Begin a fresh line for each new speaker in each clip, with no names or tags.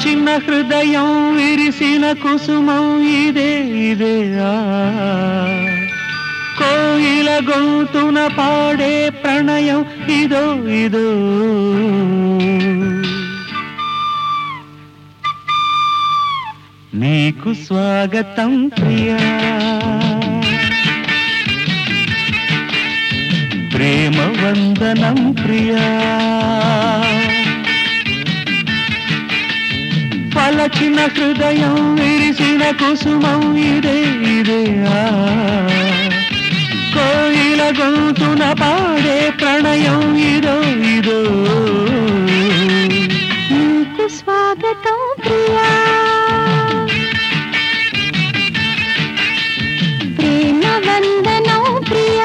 పలచిన హృదయం విరిసిన కుసుమం ఇదే ఇదే ఆ కోయిల గొంతున పాడే ప్రణయం ఇదో ఇదో నీకు స్వాగతం ప్రియా ప్రేమ వందనం ప్రియా పలచిన హృదయం విరిసిన కుసుమం ఇదే ఇదే ఆ కోయిల గొంతున పాడే ప్రణయం ఇదో ఇదో
నీకు స్వాగతం ప్రియా ప్రేమ వందనం ప్రియా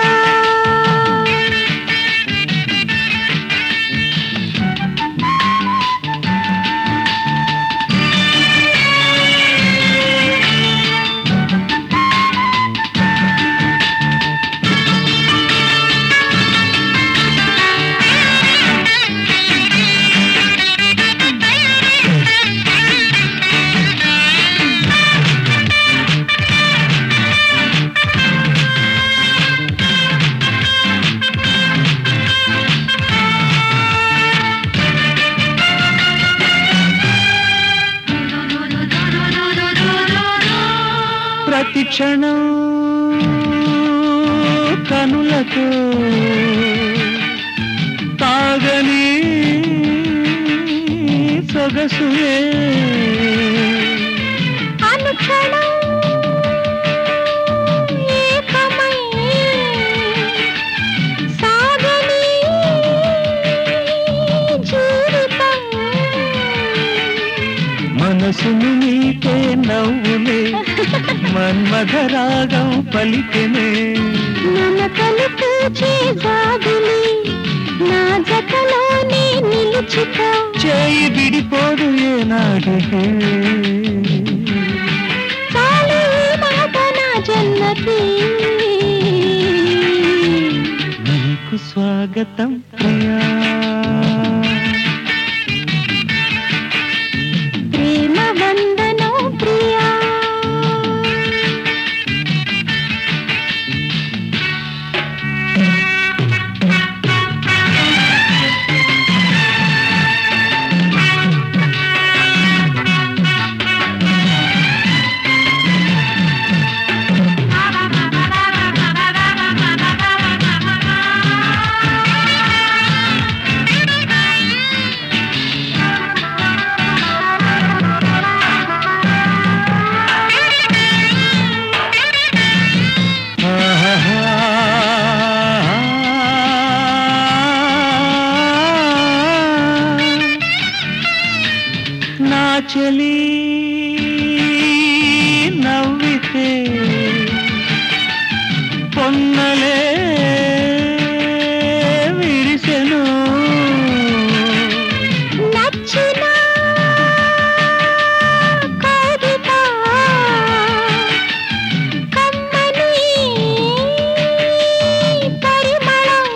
ప్రతి క్షణం కనులతో తాగని సొగసులే
అనుక్షణం ఏకమై సాగని జీవితం
మనసును నీకే నవ్వులే మన్మధరాగం పలికెనే
మన కలిపే జాగులి నా జతలోనే నిలుచుకో
చేయి విడిపోదు ఏనాడికే
చాలు ఈ మాట నా జన్మకి
నీకు స్వాగతం ప్రియా
ప్రేమ వందనం ప్రియా
నా చెలి నవ్వితే పొన్నలే విరిసెను
నచ్చిన కవిత కమ్మని పరిమళం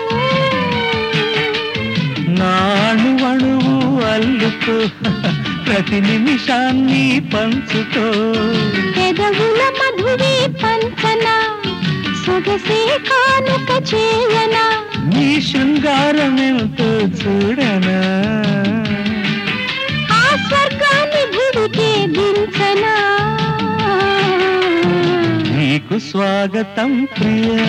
నాణు అణువు అల్లుకో ప్రతి నిమిషాన్ని పంచుకో
పెదవుల మధురి పంచన సొగసే కానుక చేయన
నీ శృంగారమేమిటో చూడనా
ఆ స్వర్గాన్ని భువికే దించనా
నీకు స్వాగతం ప్రియా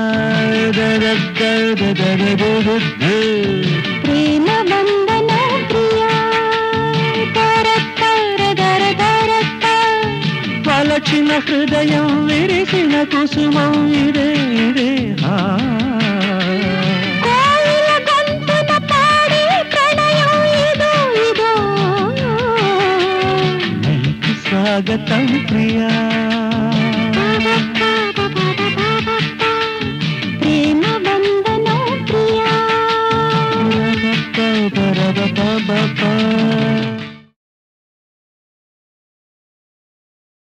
ప్రేమ వందన ప్రియా దర దర దర దర దర.
పలచిన హృదయం విరిసిన కుసుమం ఇదే ఇదే ఆ.
కోయిల గొంతున పాడే ప్రణయం ఇదో ఇదో
నీకు స్వాగతం ప్రియా